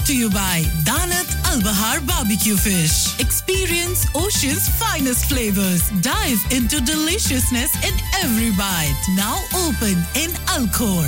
to you by Danat Al Bahar Barbecue Fish. Experience Ocean's finest flavors. Dive into deliciousness in every bite. Now open in Alcor.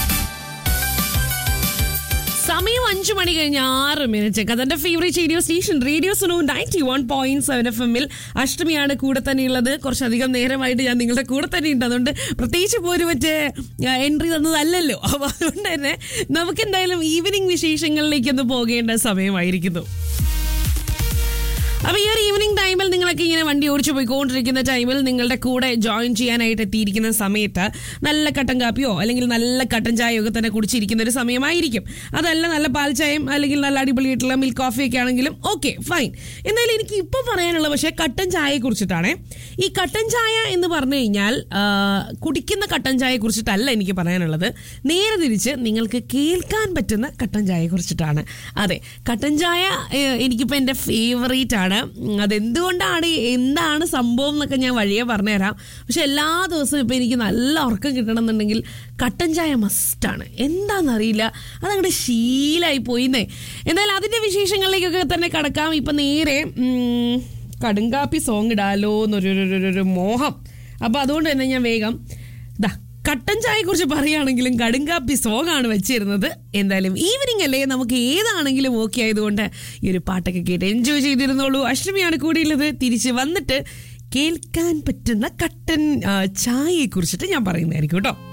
സമയം അഞ്ചു മണി കഴിഞ്ഞ് ആറ് minute കഥന്റെ favourite radio station radio Sunu ninety one point seven F എമ്മിൽ അഷ്ടമിയാണ് കൂടെ തന്നെ ഉള്ളത് കുറച്ചധികം നേരമായിട്ട് ഞാൻ നിങ്ങളുടെ കൂടെ തന്നെ ഉണ്ട് അതുകൊണ്ട് പ്രത്യേകിച്ച് പോലും മറ്റേ എൻട്രി തന്നതല്ലല്ലോ അപ്പൊ അതുകൊണ്ട് തന്നെ നമുക്ക് എന്തായാലും ഈവനിങ് വിശേഷങ്ങളിലേക്ക് ഒന്ന് പോകേണ്ട സമയമായിരിക്കുന്നു അപ്പൊ ഈ ഒരു ഈവനിങ് ടൈമിൽ നിങ്ങളൊക്കെ ഇങ്ങനെ വണ്ടി ഓടിച്ചു പോയിക്കൊണ്ടിരിക്കുന്ന ടൈമിൽ നിങ്ങളുടെ കൂടെ ജോയിൻ ചെയ്യാനായിട്ട് എത്തിയിരിക്കുന്ന സമയത്ത് നല്ല കട്ടൻ കാപ്പിയോ അല്ലെങ്കിൽ നല്ല കട്ടൻ ചായയോ ഒക്കെ തന്നെ കുടിച്ചിരിക്കുന്ന ഒരു സമയമായിരിക്കും അതല്ല നല്ല പാൽ ചായയും അല്ലെങ്കിൽ നല്ല അടിപൊളിയായിട്ടുള്ള മിൽക്ക് കോഫി ഒക്കെ ആണെങ്കിലും ഓക്കെ ഫൈൻ എന്തായാലും എനിക്ക് ഇപ്പോൾ പറയാനുള്ള പക്ഷേ കട്ടൻ ചായയെ കുറിച്ചിട്ടാണ് ഈ കട്ടൻ ചായ എന്ന് പറഞ്ഞു കഴിഞ്ഞാൽ ആ, കുടിക്കുന്ന കട്ടൻ ചായയെ കുറിച്ചിട്ടല്ല എനിക്ക് പറയാനുള്ളത് നേരെ തിരിച്ച് നിങ്ങൾക്ക് കേൾക്കാൻ പറ്റുന്ന കട്ടൻ ചായയെ കുറിച്ചിട്ടാണ് അതെ കട്ടൻ ചായ ഏഹ്, എനിക്കിപ്പോൾ എൻ്റെ ഫേവറേറ്റ് ആണ് ഉം, അതെന്തുകൊണ്ടാണ് എന്താണ് സംഭവം എന്നൊക്കെ ഞാൻ വഴിയെ പറഞ്ഞുതരാം പക്ഷെ എല്ലാ ദിവസവും ഇപ്പം എനിക്ക് നല്ല ഉറക്കം കിട്ടണമെന്നുണ്ടെങ്കിൽ കട്ടൻ ചായ മസ്റ്റാണ് എന്താണെന്നറിയില്ല അതങ്ങോട്ട് ശീലായി പോയിന്നേ എന്തായാലും അതിൻ്റെ വിശേഷങ്ങളിലേക്കൊക്കെ തന്നെ കടക്കാം ഇപ്പം നേരെ ഉം, കടുങ്കാപ്പി സോങ് ഇടാലോ എന്നൊരു ഒരു- ഒരു- ഒരു മോഹം അപ്പോൾ അതുകൊണ്ട് തന്നെ ഞാൻ വേഗം ദാ കട്ടൻ ചായയെ കുറിച്ച് പറയുകയാണെങ്കിലും കടുങ്കാപ്പി സോങ് ആണ് വെച്ചിരുന്നത് എന്തായാലും ഈവനിങ് അല്ലേ നമുക്ക് ഏതാണെങ്കിലും ഓക്കെ ആയതുകൊണ്ട് ഈ ഒരു പാട്ടൊക്കെ കേട്ട് എൻജോയ് ചെയ്തിരുന്നോളൂ അഷ്ടമിയാണ് കൂടിയുള്ളത് തിരിച്ച് വന്നിട്ട് കേൾക്കാൻ പറ്റുന്ന കട്ടൻ ആ, ചായയെ കുറിച്ചിട്ട് ഞാൻ പറയുന്നതായിരിക്കും കേട്ടോ